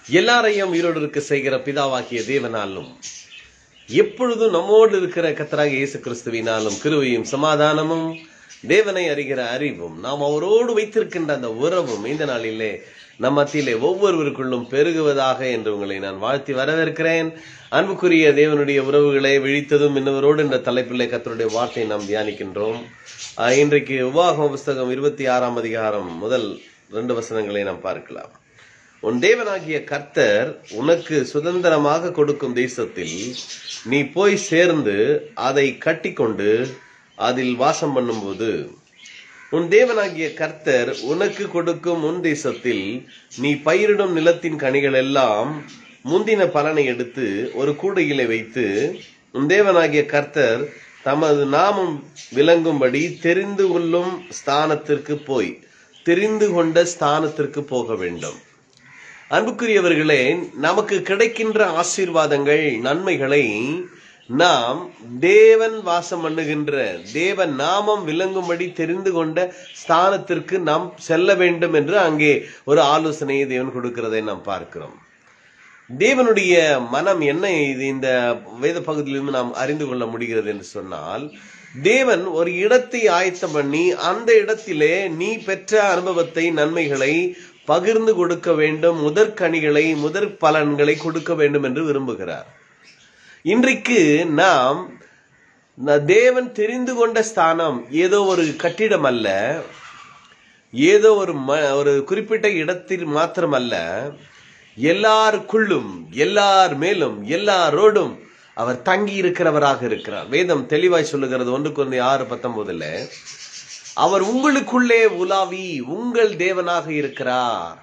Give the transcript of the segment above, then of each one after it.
எல்லாரையும் உயிரோடு இருக்க செய்கிற பிதாவாகிய தேவனாலும் எப்பொழுதும் நம்மோடு இருக்கிற கத்தராக இயேசு கிறிஸ்துவினாலும் கிருவையும் சமாதானமும் தேவனை அறிகிற அறிவும் நாம் அவரோடு வைத்திருக்கின்ற அந்த உறவும் இந்த நாளிலே நம் மத்தியிலே ஒவ்வொருவருக்குள்ளும் பெருகுவதாக என்று உங்களை நான் வாழ்த்தி வரவேற்கிறேன் அன்புக்குரிய தேவனுடைய உறவுகளை விழித்ததும் இன்னவரோடு என்ற தலைப்பிலே கத்தருடைய வார்த்தையை நாம் தியானிக்கின்றோம் ஆஹ் இன்றைக்கு உபாகம புஸ்தகம் இருபத்தி ஆறாம் அதிகாரம் முதல் ரெண்டு வசனங்களை நாம் பார்க்கலாம் உன் தேவனாகிய கர்த்தர் உனக்கு சுதந்திரமாக கொடுக்கும் தேசத்தில் நீ போய் சேர்ந்து அதை கட்டிக்கொண்டு அதில் வாசம் பண்ணும்போது உன் தேவனாகிய கர்த்தர் உனக்கு கொடுக்கும் உன் தேசத்தில் நீ பயிரிடும் நிலத்தின் கனிகள் எல்லாம் முந்தின பலனை எடுத்து ஒரு கூடையிலே வைத்து உன் தேவனாகிய கர்த்தர் தமது நாமம் விளங்கும்படி தெரிந்து கொள்ளும் ஸ்தானத்திற்கு போய் தெரிந்து கொண்ட ஸ்தானத்திற்கு போக வேண்டும் அன்புக்குரியவர்களே நமக்கு கிடைக்கின்ற ஆசீர்வாதங்கள் நன்மைகளை நாம் தேவன் வாசம் பண்ணுகின்ற தேவன் நாமம் விளங்கும்படி தெரிந்து கொண்ட ஸ்தானத்திற்கு நாம் செல்ல வேண்டும் என்று அங்கே ஒரு ஆலோசனையை தேவன் கொடுக்கிறதை நாம் பார்க்கிறோம் தேவனுடைய மனம் என்ன இது இந்த வேத பகுதியிலிருந்து நாம் அறிந்து கொள்ள முடிகிறது என்று சொன்னால் தேவன் ஒரு இடத்தை ஆயத்தம் பண்ணி அந்த இடத்திலே நீ பெற்ற அனுபவத்தை நன்மைகளை பகிர்ந்து கொடுக்க வேண்டும் முதற்கனிகளை முதற் பலன்களை கொடுக்க வேண்டும் என்று விரும்புகிறார் இன்றைக்கு நாம் தேவன் தெரிந்து கொண்ட ஸ்தானம் ஏதோ ஒரு கட்டிடம் அல்ல ஏதோ ஒரு ஒரு குறிப்பிட்ட இடத்தில் மாத்திரமல்ல எல்லாருக்குள்ளும் எல்லார் மேலும் எல்லாரோடும் அவர் தங்கி இருக்கிறவராக இருக்கிறார் வேதம் தெளிவாய் சொல்லுகிறது ஒன்று குழந்தை ஆறு பத்தொன்பதுல அவர் உங்களுக்குள்ளே உலாவி உங்கள் தேவனாக இருக்கிறார்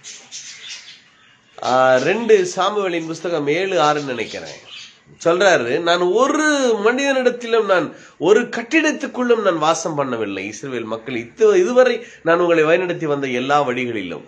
ரெண்டு சாமுவேலின் புஸ்தகம் ஏழு ஆறுன்னு நினைக்கிறேன் சொல்றாரு நான் ஒரு மனிதனிடத்திலும் நான் ஒரு கட்டிடத்துக்குள்ளும் நான் வாசம் பண்ணவில்லை இஸ்ரேல் மக்கள் இது இதுவரை நான் உங்களை வழிநடத்தி வந்த எல்லா வழிகளிலும்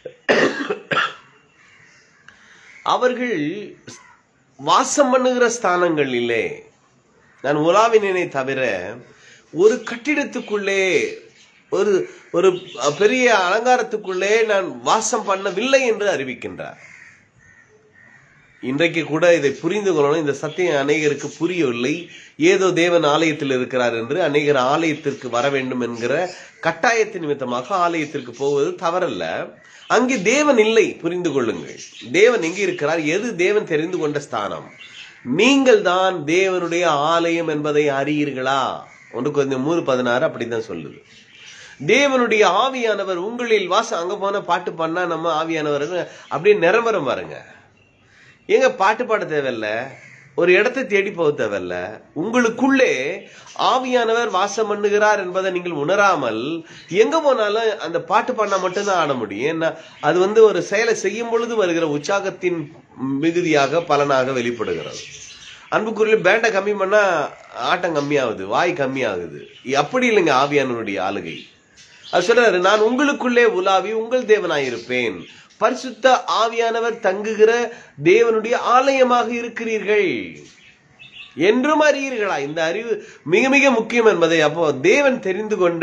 அவர்கள் வாசம் பண்ணுகிற ஸ்தானங்களிலே நான் உலாவினேனே தவிர ஒரு கட்டிடத்துக்குள்ளே ஒரு ஒரு பெரிய அலங்காரத்துக்குள்ளே நான் வாசம் பண்ணவில்லை என்று அறிவிக்கின்றார் இன்றைக்கு கூட இதை புரிந்து கொள்ளணும் இந்த சத்தியம் அநேகருக்கு புரியவில்லை ஏதோ தேவன் ஆலயத்தில் இருக்கிறார் என்று அநேகர் ஆலயத்திற்கு வர வேண்டும் என்கிற கட்டாயத்தின் நிமித்தமாக ஆலயத்திற்கு போவது தவறல்ல அங்கே தேவன் இல்லை புரிந்து கொள்ளுங்கள் தேவன் எங்கே இருக்கிறார் எது தேவன் தெரிந்து கொண்ட ஸ்தானம் நீங்கள் தான் தேவனுடைய ஆலயம் என்பதை அறியீர்களா ஒன்று கொஞ்சம் மூணு பதினாறு அப்படித்தான் சொல்லுது தேவனுடைய ஆவியானவர் உங்களில் வாசம் அங்க போன பாட்டு பண்ணா நம்ம ஆவியானவர் அப்படியே நிரம்பரம் பாருங்க ஏங்க பாட்டு பாட தேவையில்ல ஒரு இடத்தை தேடி போக தேவையில்ல உங்களுக்குள்ளே ஆவியானவர் வாசம் பண்ணுகிறார் என்பதை நீங்கள் உணராமல் எங்க போனாலும் அந்த பாட்டு பாடினா மட்டும்தான் ஆட முடியும் ஏன்னா அது வந்து ஒரு செயலை செய்யும் பொழுது வருகிற உற்சாகத்தின் மிகுதியாக பலனாக வெளிப்படுகிறது அன்புக்குரிய பேண்டை கம்மி பண்ணா ஆட்டம் கம்மியாகுது வாய் கம்மியாகுது அப்படி இல்லைங்க ஆவியானவருடைய ஆளுகை அது சொல்றாரு நான் உங்களுக்குள்ளே உலாவி உங்கள் தேவனாயிருப்பேன் பரிசுத்த ஆவியானவர் தங்குகிற தேவனுடைய ஆலயமாக இருக்கிறீர்கள் என்றும் அறியீர்களா இந்த அறிவு மிக மிக முக்கியம் என்பதை அப்போ தேவன் தெரிந்து கொண்ட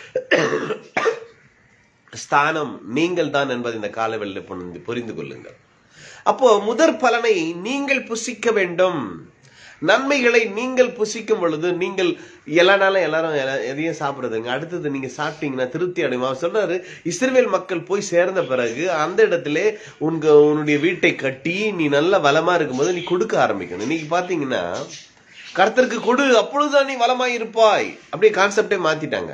ஸ்தானம் நீங்கள் தான் என்பதை இந்த காலவெளியில் புரிந்து கொள்ளுங்கள் அப்போ முதற் பலனை நீங்கள் புசிக்க வேண்டும் நன்மைகளை நீங்கள் புசிக்கும் பொழுது நீங்கள் எல்லா நாளும் எல்லாரும் எதையும் சாப்பிடுறதுங்க அடுத்தது நீங்க சாப்பிட்டீங்கன்னா திருப்தி அடையுமா சொல்றாரு இஸ்ரேல் மக்கள் போய் சேர்ந்த பிறகு அந்த இடத்துல உங்க உன்னுடைய வீட்டை கட்டி நீ நல்ல வளமா இருக்கும்போது நீ கொடுக்க ஆரம்பிக்கணும் இன்னைக்கு பாத்தீங்கன்னா கர்த்தருக்கு கொடு அப்பொழுதுதான் நீ வளமாய் இருப்பாய் அப்படியே கான்செப்டே மாத்திட்டாங்க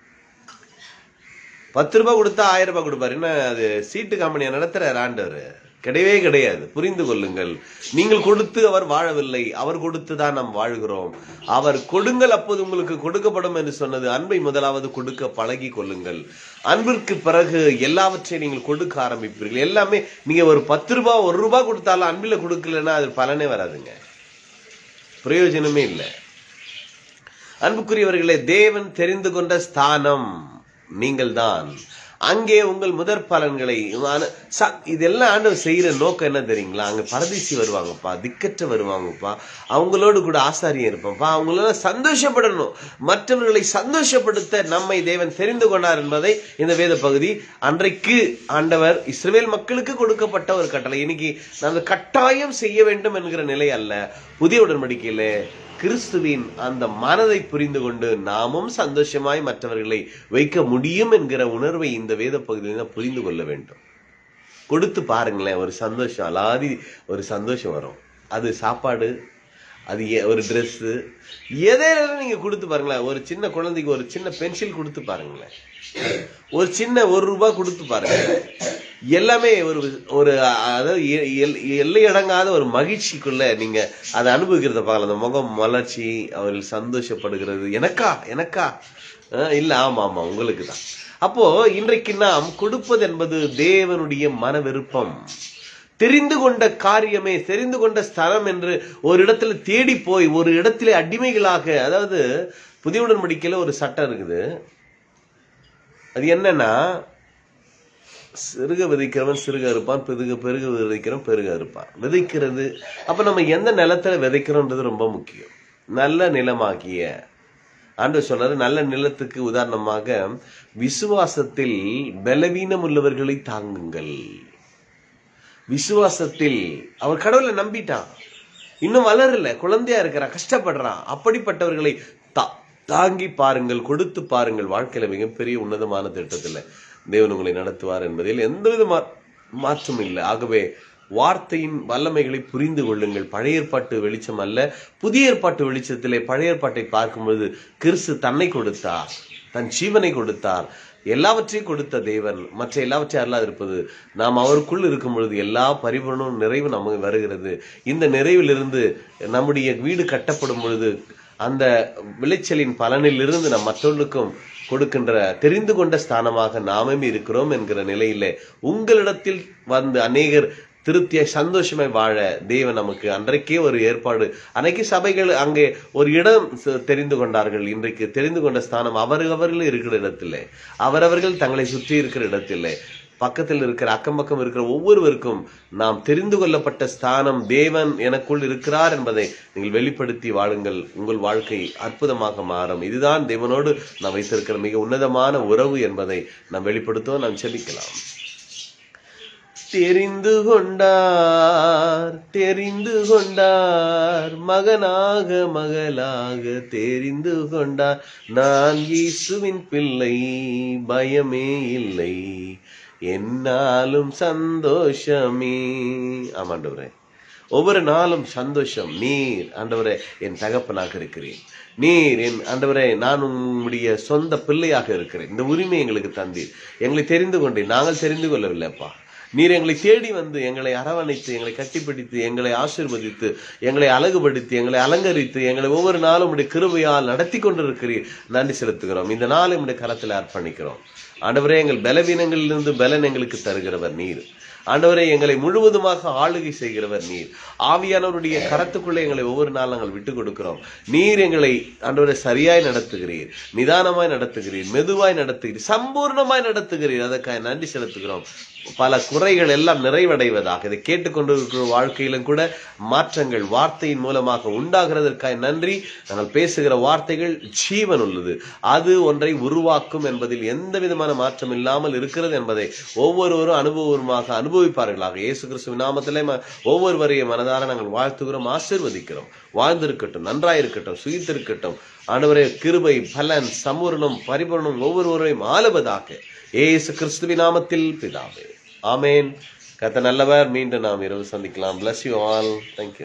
பத்து ரூபாய் கொடுத்தா ஆயிரம் ரூபாய் கொடுப்பாரு என்ன அது சீட்டு கம்பெனியை நடத்துற ஆண்டவர் கிடையவே கிடையாது புரிந்து கொள்ளுங்கள் நீங்கள் கொடுத்து அவர் வாழவில்லை அவர் கொடுத்து தான் நாம் வாழ்கிறோம் அவர் கொடுங்கள் அப்போது உங்களுக்கு கொடுக்கப்படும் என்று சொன்னது அன்பை முதலாவது கொடுக்க பழகி கொள்ளுங்கள் அன்பிற்கு பிறகு எல்லாவற்றையும் நீங்கள் கொடுக்க ஆரம்பிப்பீர்கள் எல்லாமே நீங்க ஒரு பத்து ரூபாய் ஒரு ரூபாய் கொடுத்தாலும் அன்பில் கொடுக்கலன்னா அது பலனே வராதுங்க பிரயோஜனமே இல்லை அன்புக்குரியவர்களே தேவன் தெரிந்து கொண்ட ஸ்தானம் நீங்கள் தான் அங்கே உங்கள் முதற் பலன்களை ஆன- ச- இதெல்லாம் ஆண்டவர் செய்யற நோக்கம் என்ன தெரியுங்களா அங்க பரதேசி வருவாங்கப்பா திக்கற்ற வருவாங்கப்பா அவங்களோடு கூட ஆசாரியம் இருப்பான்ப்பா அவங்களெல்லாம் சந்தோஷப்படணும் மற்றவர்களை சந்தோஷப்படுத்த நம்மை தேவன் தெரிந்து கொண்டார் என்பதை இந்த வேத பகுதி அன்றைக்கு ஆண்டவர் இஸ்ரவேல் மக்களுக்கு கொடுக்கப்பட்ட ஒரு கட்டளை இன்னைக்கு நாங்கள் கட்டாயம் செய்ய வேண்டும் என்கிற நிலை அல்ல புதிய உடன்படிக்கையில கிறிஸ்துவின் அந்த மனதை புரிந்து கொண்டு நாமும் சந்தோஷமாய் மற்றவர்களை வைக்க முடியும் என்கிற உணர்வை இந்த வேத பகுதியில் புரிந்து கொள்ள வேண்டும் கொடுத்து பாருங்களேன் ஒரு சந்தோஷம் அலாதி ஒரு சந்தோஷம் வரும் அது சாப்பாடு அது ஏ- ஒரு ட்ரெஸ்ஸு எதையில நீங்க கொடுத்து பாருங்களேன் ஒரு சின்ன குழந்தைக்கு ஒரு சின்ன பென்சில் கொடுத்து பாருங்களேன் ஒரு சின்ன ஒரு ரூபாய் கொடுத்து பாருங்க எல்லாமே ஒரு ஒரு அதாவது எ- எல்- எல்லை அடங்காத ஒரு மகிழ்ச்சிக்குள்ள நீங்க அதை அனுபவிக்கிறத பார்க்கலாம் அந்த முகம் மலர்ச்சி அவர்கள் சந்தோஷப்படுகிறது எனக்கா எனக்கா அஹ் இல்ல ஆமா ஆமா உங்களுக்கு தான் அப்போ இன்றைக்கு நாம் கொடுப்பது என்பது தேவனுடைய மன விருப்பம் தெரிந்து கொண்ட காரியமே தெரிந்து கொண்ட ஸ்தலம் என்று ஒரு இடத்துல தேடி போய் ஒரு இடத்திலே அடிமைகளாக அதாவது புதிய உடன்படிக்கையில ஒரு சட்டம் இருக்குது அது என்னன்னா சிறுக விதைக்கிறவன் சிறுக இருப்பான் பெருக பெருக விதைக்கிறவன் பெருக இருப்பான் விதைக்கிறது அப்ப நம்ம எந்த நிலத்துல விதைக்கிறோன்றது ரொம்ப முக்கியம் நல்ல நிலமாகிய ஆண்டவர் சொல்றாரு நல்ல நிலத்துக்கு உதாரணமாக விசுவாசத்தில் பலவீனம் உள்ளவர்களை தாங்குங்கள் விசுவாசத்தில் அவர் கடவுளை நம்பிட்டான் இன்னும் வளரல குழந்தையா இருக்கிறான் கஷ்டப்படுறான் அப்படிப்பட்டவர்களை தா- தாங்கி பாருங்கள் கொடுத்து பாருங்கள் வாழ்க்கையில மிகப்பெரிய உன்னதமான திட்டத்துல தேவன் உங்களை நடத்துவார் என்பதில் எந்தவித மா- மாற்றம் இல்லை ஆகவே வார்த்தையின் வல்லமைகளை புரிந்து கொள்ளுங்கள் பழைய ஏற்பாட்டு வெளிச்சம் அல்ல புதிய ஏற்பாட்டு வெளிச்சத்திலே பழைய ஏற்பாட்டை பார்க்கும்போது கிறிஸ்து தன்னை கொடுத்தார் தன் ஜீவனை கொடுத்தார் எல்லாவற்றையும் கொடுத்த தேவன் மற்ற எல்லாவற்றையும் அல்லாது இருப்பது நாம் அவருக்குள் இருக்கும் பொழுது எல்லா பரிபூர்ணம் நிறைவு நமக்கு வருகிறது இந்த நிறைவிலிருந்து நம்முடைய வீடு கட்டப்படும் பொழுது அந்த விளைச்சலின் பலனிலிருந்து நம் மற்றவர்களுக்கும் கொடுக்கின்ற தெரிந்து கொண்ட ஸ்தானமாக நாமே இருக்கிறோம் என்கிற நிலையில உங்களிடத்தில் வந்து அநேகர் திருப்தியாய் சந்தோஷமாய் வாழ தேவன் நமக்கு அன்றைக்கே ஒரு ஏற்பாடு அன்னைக்கு சபைகள் அங்கே ஒரு இடம் ச- தெரிந்து கொண்டார்கள் இன்றைக்கு தெரிந்து கொண்ட ஸ்தானம் அவரவர்கள் இருக்கிற இடத்திலே அவரவர்கள் தங்களை சுற்றி இருக்கிற இடத்திலே பக்கத்தில் இருக்கிற அக்கம் பக்கம் இருக்கிற ஒவ்வொருவருக்கும் நாம் தெரிந்து கொள்ளப்பட்ட ஸ்தானம் தேவன் எனக்குள் இருக்கிறார் என்பதை நீங்கள் வெளிப்படுத்தி வாழுங்கள் உங்கள் வாழ்க்கை அற்புதமாக மாறும் இதுதான் தேவனோடு நாம் வைத்திருக்கிற மிக உன்னதமான உறவு என்பதை நாம் வெளிப்படுத்துவோம் நாம் செபிக்கலாம் தெரிந்து கொண்டார் தெரிந்து கொண்டார் மகனாக மகளாக தெரிந்து கொண்டார் நான் இயேசுவின் பிள்ளை பயமே இல்லை என்னாலும் சந்தோஷமே ஆமாண்டவரே ஒவ்வொரு நாளும் சந்தோஷம் நீர் ஆண்டவரே என் தகப்பனாக இருக்கிறேன் நீர் என் ஆண்டவரே நான் உம்முடைய சொந்த பிள்ளையாக இருக்கிறேன் இந்த உரிமை எங்களுக்கு தந்தீர் எங்களை தெரிந்து கொண்டேன் நாங்கள் தெரிந்து கொள்ளவில்லைப்பா நீர் எங்களை தேடி வந்து எங்களை அரவணைத்து எங்களை கட்டிப்பிடித்து எங்களை ஆசீர்வதித்து எங்களை அழகுபடுத்தி எங்களை அலங்கரித்து எங்களை ஒவ்வொரு நாளும் உடைய கிருபையால் நடத்தி கொண்டிருக்கிறீர் நன்றி செலுத்துகிறோம் இந்த நாள் உடைய கரத்தில் அர்ப்பணிக்கிறோம் ஆண்டவரே எங்கள் பலவீனங்களிலிருந்து பலன் எங்களுக்கு தருகிறவர் நீர் ஆண்டவரே எங்களை முழுவதுமாக ஆளுகை செய்கிறவர் நீர் ஆவியானவருடைய கரத்துக்குள்ளே எங்களை ஒவ்வொரு நாள் நாங்கள் விட்டு கொடுக்கிறோம் நீர் எங்களை ஆண்டவரை சரியாய் நடத்துகிறீர் நிதானமாய் நடத்துகிறீர் மெதுவாய் நடத்துகிறீர் சம்பூர்ணமாய் நடத்துகிறீர் அதற்காக நன்றி செலுத்துகிறோம் பல குறைகள் எல்லாம் நிறைவடைவதாக இதை கேட்டுக்கொண்டிருக்கிற வாழ்க்கையிலும் கூட மாற்றங்கள் வார்த்தையின் மூலமாக உண்டாகிறதற்காக நன்றி நாங்கள் பேசுகிற வார்த்தைகள் ஜீவன் உள்ளது அது ஒன்றை உருவாக்கும் என்பதில் எந்த விதமான மாற்றம் இல்லாமல் இருக்கிறது என்பதை ஒவ்வொருவரும் அனுபவமாக அனுபவிப்பார்களாக இயேசு கிறிஸ்துவின் நாமத்திலே ம- ஒவ்வொருவரையும் மனதார நாங்கள் வாழ்த்துகிறோம் ஆசீர்வதிக்கிறோம் வாழ்ந்திருக்கட்டும் நன்றாயிருக்கட்டும் சுயித்திருக்கட்டும் ஆண்டவரே கிருபை பலன் சம்பூர்ணம் பரிபூர்ணம் ஒவ்வொருவரையும் ஆளுவதாக இயேசு கிறிஸ்துவின் நாமத்தில் பிதாவே ஆமென் கத்த நல்லவர் மீண்டும் நாம் இரவு சந்திக்கலாம் bless you all thank you